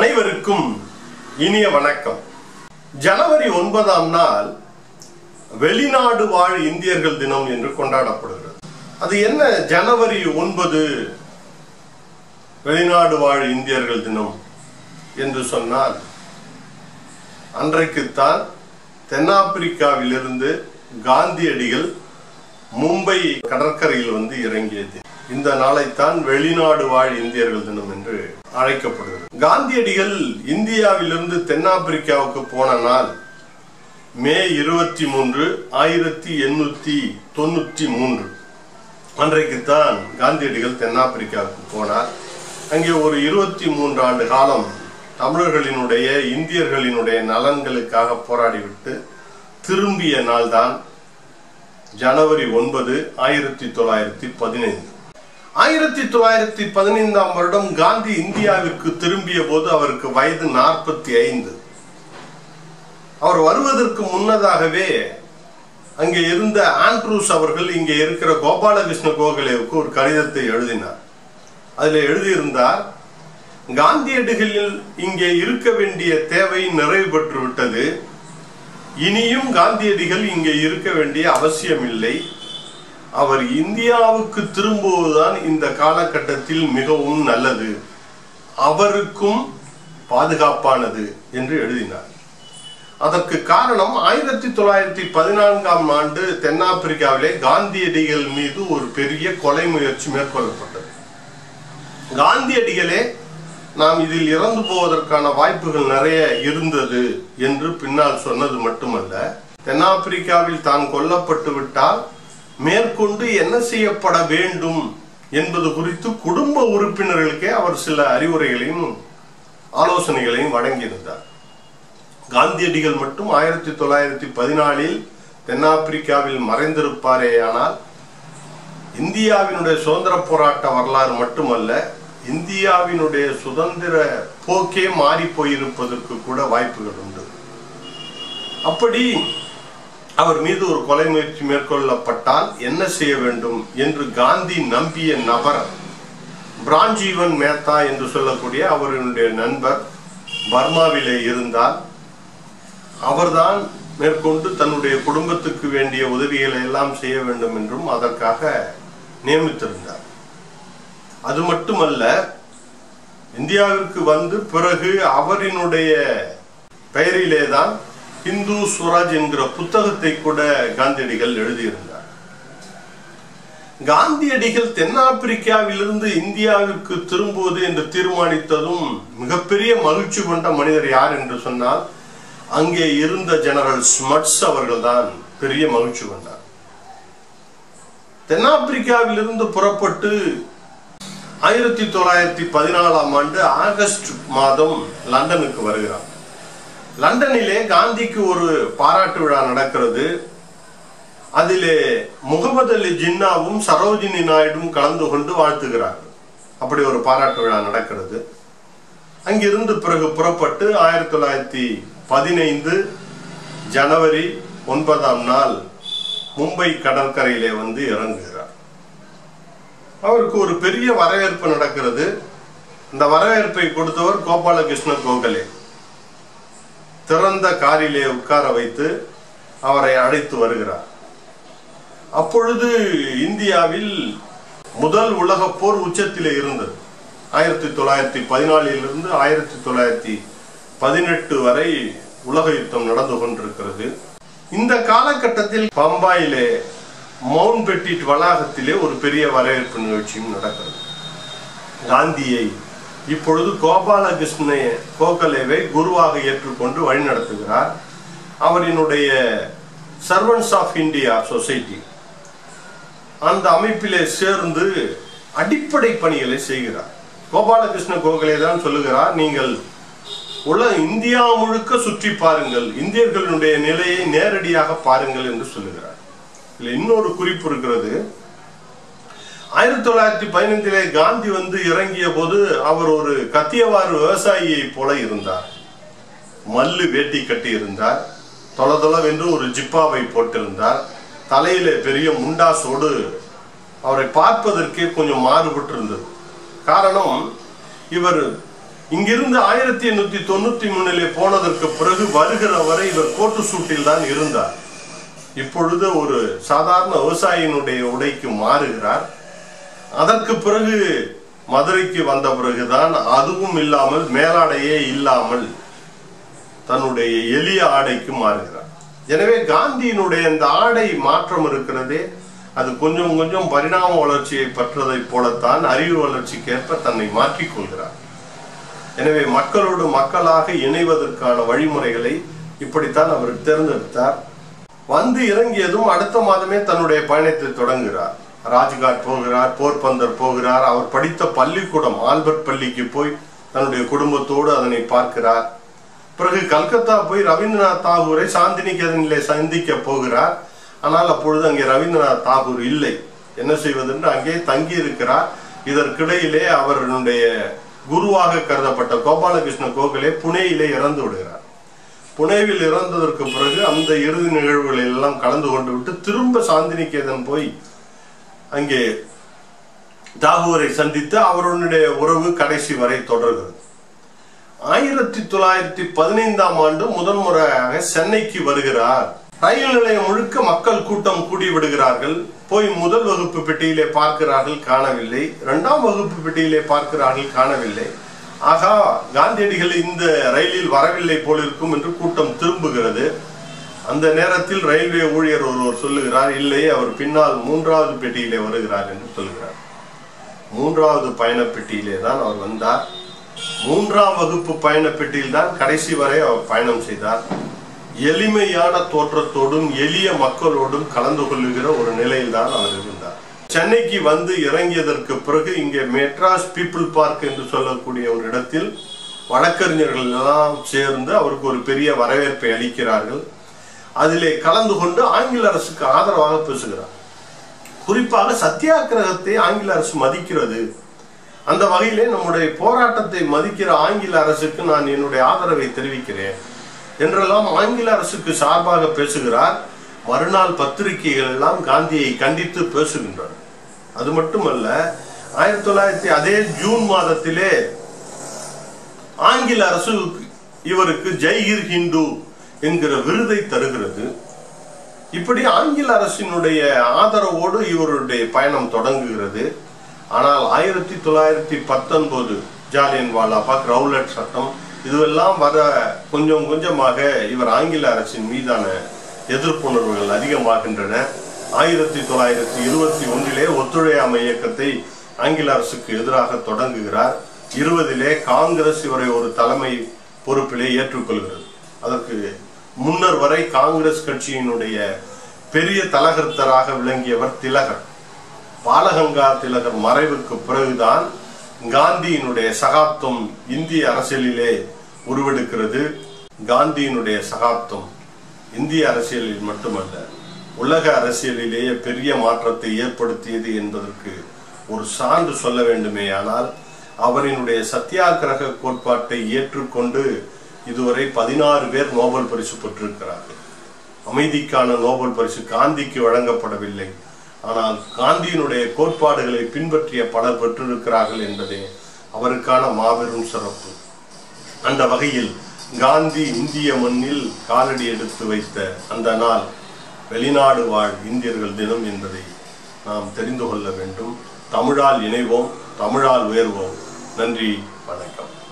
அனைவருக்கும் இனிய வணக்கம் ஜனவரி ஒன்பதாம் நாள் வெளிநாடு வாழ் இந்தியர்கள் தினம் என்று கொண்டாடப்படுகிறது அது என்ன ஜனவரி ஒன்பது வெளிநாடு வாழ் இந்தியர்கள் தினம் என்று சொன்னால் அன்றைக்குத்தான் தென்னாப்பிரிக்காவிலிருந்து காந்தியடிகள் மும்பை கடற்கரையில் வந்து இறங்கியது இந்த நாளைத்தான் வெளிநாடு வாழ் இந்தியர்கள் தினம் என்று அழைக்கப்படுகிறது காந்தியடிகள் இந்தியாவிலிருந்து தென்னாப்பிரிக்காவுக்கு போன நாள் மே இருபத்தி மூன்று ஆயிரத்தி எண்ணூத்தி தொண்ணூத்தி மூன்று அன்றைக்குத்தான் காந்தியடிகள் தென்னாப்பிரிக்காவுக்கு போனார் அங்கே ஒரு இருபத்தி மூன்று ஆண்டு காலம் தமிழர்களினுடைய இந்தியர்களினுடைய நலன்களுக்காக போராடிவிட்டு திரும்பிய நாள்தான் ஜனவரி ஒன்பது ஆயிரத்தி தொள்ளாயிரத்தி பதினைந்து ஆயிரத்தி தொள்ளாயிரத்தி பதினைந்தாம் வருடம் காந்தி இந்தியாவிற்கு திரும்பிய போது அவருக்கு வயது நாற்பத்தி ஐந்து அவர் வருவதற்கு முன்னதாகவே அங்கே இருந்த ஆண்ட்ரூஸ் அவர்கள் இங்கே இருக்கிற கோபாலகிருஷ்ண கோகலேவுக்கு ஒரு கடிதத்தை எழுதினார் அதில் எழுதியிருந்தார் காந்தியடிகளில் இங்கே இருக்க வேண்டிய தேவை நிறைவு பெற்று விட்டது இனியும் காந்தியடிகள் இங்கே இருக்க வேண்டிய அவசியமில்லை அவர் இந்தியாவுக்கு திரும்புவதுதான் இந்த காலகட்டத்தில் மிகவும் நல்லது அவருக்கும் பாதுகாப்பானது என்று எழுதினார் அதற்கு காரணம் ஆயிரத்தி தொள்ளாயிரத்தி பதினான்காம் ஆண்டு தென்னாப்பிரிக்காவிலே காந்தியடிகள் மீது ஒரு பெரிய கொலை முயற்சி மேற்கொள்ளப்பட்டது காந்தியடிகளே நாம் இதில் இறந்து போவதற்கான வாய்ப்புகள் நிறைய இருந்தது என்று பின்னால் சொன்னது மட்டுமல்ல தென்னாப்பிரிக்காவில் தான் கொல்லப்பட்டு விட்டால் மேற்கொண்டு என்ன செய்யப்பட வேண்டும் என்பது குறித்து குடும்ப உறுப்பினர்களுக்கே அவர் சில அறிவுரைகளையும் ஆலோசனைகளையும் வழங்கியிருந்தார் காந்தியடிகள் மட்டும் ஆயிரத்தி தொள்ளாயிரத்தி பதினாலில் தென்னாப்பிரிக்காவில் மறைந்திருப்பாரேயானால் இந்தியாவினுடைய சுதந்திர போராட்ட வரலாறு மட்டுமல்ல இந்தியாவினுடைய சுதந்திர போக்கே மாறி போயிருப்பதற்கு கூட வாய்ப்புகள் உண்டு அப்படி அவர் மீது ஒரு கொலை முயற்சி மேற்கொள்ளப்பட்டால் என்ன செய்ய வேண்டும் என்று காந்தி நம்பிய நபர் பிரான்ஜீவன் மேத்தா என்று சொல்லக்கூடிய அவருடைய நண்பர் பர்மாவிலே இருந்தால் அவர்தான் மேற்கொண்டு தன்னுடைய குடும்பத்துக்கு வேண்டிய உதவிகளை எல்லாம் செய்ய வேண்டும் என்றும் அதற்காக நியமித்திருந்தார் அது மட்டுமல்ல இந்தியாவிற்கு வந்து பிறகு அவரினுடைய பெயரிலே தான் இந்து சுவராஜ் என்கிற புத்தகத்தை கூட காந்தியடிகள் எழுதியிருந்தார் காந்தியடிகள் தென்னாப்பிரிக்காவிலிருந்து இந்தியாவிற்கு திரும்புவது என்று தீர்மானித்ததும் மிகப்பெரிய மகிழ்ச்சி கொண்ட மனிதர் யார் என்று சொன்னால் அங்கே இருந்த ஜெனரல் ஸ்மட்ஸ் அவர்கள்தான் பெரிய மகிழ்ச்சி கொண்டார் தென்னாப்பிரிக்காவிலிருந்து புறப்பட்டு ஆயிரத்தி தொள்ளாயிரத்தி பதினாலாம் ஆண்டு ஆகஸ்ட் மாதம் லண்டனுக்கு வருகிறார் லண்டனிலே காந்திக்கு ஒரு பாராட்டு விழா நடக்கிறது அதிலே முகமது அலி ஜின்னாவும் சரோஜினி நாயுடும் கலந்து கொண்டு வாழ்த்துகிறார்கள் அப்படி ஒரு பாராட்டு விழா நடக்கிறது அங்கிருந்து பிறகு புறப்பட்டு ஆயிரத்தி தொள்ளாயிரத்தி பதினைந்து ஜனவரி ஒன்பதாம் நாள் மும்பை கடற்கரையிலே வந்து இறங்குகிறார் அவருக்கு ஒரு பெரிய வரவேற்பு நடக்கிறது இந்த வரவேற்பை கொடுத்தவர் கோபாலகிருஷ்ண கோகலே திறந்த காரிலே உட்கார வைத்து அவரை அழைத்து வருகிறார் அப்பொழுது இந்தியாவில் முதல் உலகப் போர் உச்சத்திலே இருந்தது ஆயிரத்தி தொள்ளாயிரத்தி பதினாலிலிருந்து ஆயிரத்தி தொள்ளாயிரத்தி பதினெட்டு வரை உலக யுத்தம் நடந்து கொண்டிருக்கிறது இந்த காலகட்டத்தில் பம்பாயிலே மவுண்ட் பெட்டிட் வளாகத்திலே ஒரு பெரிய வரவேற்பு நிகழ்ச்சியும் நடக்கிறது காந்தியை இப்பொழுது கோபாலகிருஷ்ண கோகலேவை குருவாக ஏற்றுக்கொண்டு வழிநடத்துகிறார் அவரினுடைய சர்வன்ஸ் ஆஃப் இந்தியா சொசைட்டி அந்த அமைப்பிலே சேர்ந்து அடிப்படை பணிகளை செய்கிறார் கோபாலகிருஷ்ண கோகலே தான் சொல்லுகிறார் நீங்கள் உல இந்தியா முழுக்க சுற்றி பாருங்கள் இந்தியர்களுடைய நிலையை நேரடியாக பாருங்கள் என்று சொல்லுகிறார் இதுல இன்னொரு குறிப்பு இருக்கிறது ஆயிரத்தி தொள்ளாயிரத்தி பதினைந்திலே காந்தி வந்து இறங்கிய போது அவர் ஒரு கத்தியவாறு விவசாயியை போல இருந்தார் மல்லு வேட்டி கட்டி இருந்தார் தொல தொலவென்று ஒரு ஜிப்பாவை போட்டிருந்தார் தலையில பெரிய முண்டாசோடு அவரை பார்ப்பதற்கே கொஞ்சம் மாறுபட்டு இருந்தது காரணம் இவர் இங்கிருந்து ஆயிரத்தி எண்ணூத்தி தொண்ணூத்தி மூணிலே போனதற்கு பிறகு வருகிற வரை இவர் கோட்டு சூட்டில் தான் இருந்தார் இப்பொழுது ஒரு சாதாரண விவசாயியினுடைய உடைக்கு மாறுகிறார் அதற்கு பிறகு மதுரைக்கு வந்த பிறகுதான் அதுவும் இல்லாமல் மேலாடையே இல்லாமல் தன்னுடைய எளிய ஆடைக்கு மாறுகிறார் எனவே காந்தியினுடைய இந்த ஆடை மாற்றம் இருக்கிறதே அது கொஞ்சம் கொஞ்சம் பரிணாம வளர்ச்சியை பெற்றதைப் போலத்தான் அறிவு வளர்ச்சிக்கேற்ப தன்னை மாற்றிக் கொள்கிறார் எனவே மக்களோடு மக்களாக இணைவதற்கான வழிமுறைகளை இப்படித்தான் அவர் தேர்ந்தெடுத்தார் வந்து இறங்கியதும் அடுத்த மாதமே தன்னுடைய பயணத்தை தொடங்குகிறார் ராஜ்காட் போகிறார் போர்பந்தர் போகிறார் அவர் படித்த பள்ளிக்கூடம் ஆல்பர்ட் பள்ளிக்கு போய் தன்னுடைய குடும்பத்தோடு அதனை பார்க்கிறார் பிறகு கல்கத்தா போய் ரவீந்திரநாத் தாகூரை சாந்தினிகேதனிலே சந்திக்க போகிறார் ஆனால் அப்பொழுது அங்கே ரவீந்திரநாத் தாகூர் இல்லை என்ன செய்வதென்று அங்கே தங்கி இருக்கிறார் இதற்கிடையிலே அவருடைய குருவாக கருதப்பட்ட கோபாலகிருஷ்ண கோகலே புனேயிலே இறந்து விடுகிறார் புனேவில் இறந்ததற்கு பிறகு அந்த இறுதி நிகழ்வுகளில் எல்லாம் கலந்து கொண்டு விட்டு திரும்ப சாந்தினிகேதன் போய் அங்கே தாகூரை சந்தித்து அவருடைய உறவு கடைசி வரை தொடர்கிறது ஆயிரத்தி தொள்ளாயிரத்தி பதினைந்தாம் ஆண்டு முதன்முறையாக சென்னைக்கு வருகிறார் ரயில் நிலையம் முழுக்க மக்கள் கூட்டம் கூடி விடுகிறார்கள் போய் முதல் வகுப்பு பெட்டியிலே பார்க்கிறார்கள் காணவில்லை இரண்டாம் வகுப்பு பெட்டியிலே பார்க்கிறார்கள் காணவில்லை ஆகா காந்தியடிகள் இந்த ரயிலில் வரவில்லை போலிருக்கும் என்று கூட்டம் திரும்புகிறது அந்த நேரத்தில் ரயில்வே ஊழியர் ஒருவர் சொல்லுகிறார் இல்லை அவர் பின்னால் மூன்றாவது பெட்டியிலே வருகிறார் என்று சொல்கிறார் மூன்றாவது பயண பெட்டியிலே தான் அவர் வந்தார் மூன்றாம் வகுப்பு பயண பெட்டியில் தான் கடைசி வரை அவர் பயணம் செய்தார் எளிமையான தோற்றத்தோடும் எளிய மக்களோடும் கலந்து கொள்ளுகிற ஒரு நிலையில் தான் அவர் இருந்தார் சென்னைக்கு வந்து இறங்கியதற்கு பிறகு இங்கே மெட்ராஸ் பீப்புள் பார்க் என்று சொல்லக்கூடிய ஒரு இடத்தில் வழக்கறிஞர்கள் எல்லாம் சேர்ந்து அவருக்கு ஒரு பெரிய வரவேற்பை அளிக்கிறார்கள் அதிலே கலந்து கொண்டு ஆங்கில அரசுக்கு ஆதரவாக பேசுகிறார் குறிப்பாக சத்தியாகிரகத்தை ஆங்கில அரசு மதிக்கிறது அந்த வகையிலே நம்முடைய போராட்டத்தை மதிக்கிற ஆங்கில அரசுக்கு நான் என்னுடைய ஆதரவை தெரிவிக்கிறேன் என்றெல்லாம் ஆங்கில அரசுக்கு சார்பாக பேசுகிறார் மறுநாள் பத்திரிகைகள் எல்லாம் காந்தியை கண்டித்து பேசுகின்றன அது மட்டுமல்ல ஆயிரத்தி தொள்ளாயிரத்தி அதே ஜூன் மாதத்திலே ஆங்கில அரசு இவருக்கு ஜெய்ஹிர் ஹிந்து என்கிற விருதை தருகிறது இப்படி ஆங்கில அரசினுடைய ஆதரவோடு இவருடைய பயணம் தொடங்குகிறது ஆனால் ஆயிரத்தி தொள்ளாயிரத்தி பத்தொன்பது ஜாலியன் வாலாபாக் ரவுலட் சட்டம் இதுவெல்லாம் வர கொஞ்சம் கொஞ்சமாக இவர் ஆங்கில அரசின் மீதான எதிர்ப்புணர்வுகள் அதிகமாகின்றன ஆயிரத்தி தொள்ளாயிரத்தி இருபத்தி ஒன்றிலே ஒத்துழையாமை இயக்கத்தை ஆங்கில அரசுக்கு எதிராக தொடங்குகிறார் இருபதிலே காங்கிரஸ் இவரை ஒரு தலைமை பொறுப்பிலே ஏற்றுக்கொள்கிறது அதற்கு முன்னர் வரை காங்கிரஸ் கட்சியினுடைய பெரிய தலகர்த்தராக விளங்கியவர் திலகர் பாலகங்கா திலகர் மறைவுக்கு பிறகுதான் காந்தியினுடைய சகாப்தம் இந்திய அரசியலிலே உருவெடுக்கிறது காந்தியினுடைய சகாப்தம் இந்திய அரசியலில் மட்டுமல்ல உலக அரசியலிலேயே பெரிய மாற்றத்தை ஏற்படுத்தியது என்பதற்கு ஒரு சான்று சொல்ல வேண்டுமேயானால் அவரினுடைய சத்தியாகிரக கோட்பாட்டை ஏற்றுக்கொண்டு இதுவரை பதினாறு பேர் நோபல் பரிசு பெற்றிருக்கிறார்கள் அமைதிக்கான நோபல் பரிசு காந்திக்கு வழங்கப்படவில்லை ஆனால் காந்தியினுடைய கோட்பாடுகளை பின்பற்றிய பலர் பெற்றிருக்கிறார்கள் என்பதே அவருக்கான மாபெரும் சிறப்பு அந்த வகையில் காந்தி இந்திய மண்ணில் காலடி எடுத்து வைத்த அந்த நாள் வெளிநாடு வாழ் இந்தியர்கள் தினம் என்பதை நாம் தெரிந்து கொள்ள வேண்டும் தமிழால் இணைவோம் தமிழால் உயர்வோம் நன்றி வணக்கம்